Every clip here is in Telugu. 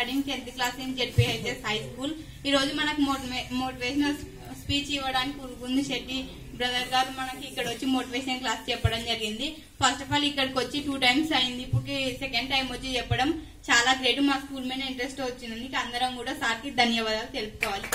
studying tenth class in ZPHS high school ఈ రోజు మనకు మోటివేషనల్ స్పీచ్ ఇవ్వడానికి ఉరుగుంది శెట్టి బ్రదర్ గారు మనకి ఇక్కడ వచ్చి మోటివేషన్ క్లాస్ చెప్పడం జరిగింది ఫస్ట్ ఆఫ్ ఆల్ ఇక్కడికి వచ్చి టూ టైమ్స్ అయింది ఇప్పుడు సెకండ్ టైం వచ్చి చెప్పడం చాలా గ్రేట్ మా స్కూల్ మీద ఇంట్రెస్ట్ వచ్చింది అందరం కూడా సార్కి ధన్యవాదాలు తెలుపుకోవాలి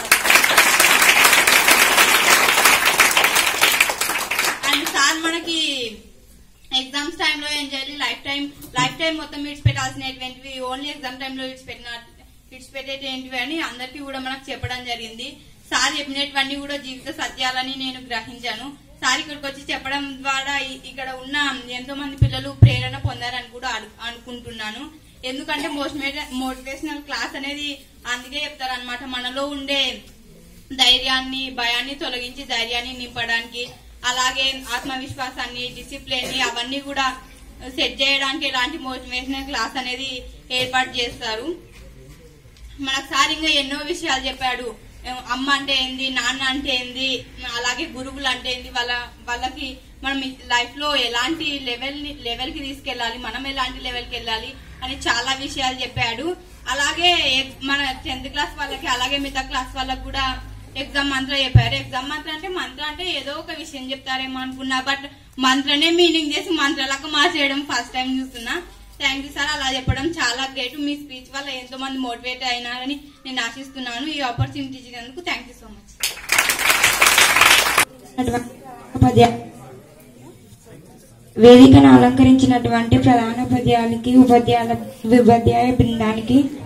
అండ్ సార్ మనకి ఎగ్జామ్స్ టైంలో ఏం చేయాలి లైఫ్ టైం లైఫ్ టైం మొత్తం విడిచిపెట్టాల్సినటువంటివి ఓన్లీ ఎగ్జామ్ టైంలో విడిచిపెట్టిన విడిచిపెట్టేటువంటివి అని అందరికీ కూడా మనకు చెప్పడం జరిగింది సార్ చెప్పినటువంటి కూడా జీవిత సత్యాలని నేను గ్రహించాను సార్ ఇక్కడికి వచ్చి చెప్పడం ద్వారా ఇ- ఇక్కడ ఉన్న ఎంతో మంది పిల్లలు ప్రేరణ పొందారని కూడా అను- అనుకుంటున్నాను ఎందుకంటే మోటివేషనల్ క్లాస్ అనేది అందుకే చెప్తారనమాట మనలో ఉండే ధైర్యాన్ని భయాన్ని తొలగించి ధైర్యాన్ని నింపడానికి అలాగే ఆత్మవిశ్వాసాన్ని డిసిప్లిన్ ని అవన్నీ కూడా సెట్ చేయడానికి ఎలాంటి మోటివేషనల్ క్లాస్ అనేది ఏర్పాటు చేస్తారు మనకు సార్ ఇంకా ఎన్నో విషయాలు చెప్పాడు ఏం- అమ్మ అంటే ఏంది నాన్న అంటే ఏంది అలాగే గురువులు అంటే ఏంది వాళ్ళ వాళ్ళకి మనం లైఫ్ లో ఎలాంటి లెవెల్ లెవెల్ కి తీసుకెళ్ళాలి మనం ఎలాంటి లెవెల్ కి వెళ్ళాలి అని చాలా విషయాలు చెప్పాడు అలాగే ఎగ్- మన టెన్త్ క్లాస్ వాళ్ళకి అలాగే మిగతా క్లాస్ వాళ్ళకి కూడా ఎగ్జామ్ మంత్ర చెప్పారు ఎగ్జామ్ మంత్ర అంటే మంత్ర అంటే ఏదో ఒక విషయం చెప్తారేమో అనుకున్నా బట్ మంత్రనే మీనింగ్ చేసి మంత్రాలకు మార్చేయడం ఫస్ట్ టైం చూస్తున్నా థ్యాంక్ యూ సార్ అలా చెప్పడం చాలా గ్రేట్ మీ స్పీచ్ వల్ల ఎంతో మంది మోటివేట్ అయినారని నేను ఆశిస్తున్నాను ఈ ఆపర్చునిటీ ఇచ్చినందుకు థ్యాంక్ యూ సో మచ్ ఉపాధ్యాయ వేదికను అలంకరించినటువంటి ప్రధాన ఉపాధ్యాయులకి ఉపాధ్యాయుల ఉపాధ్యాయ బృందానికి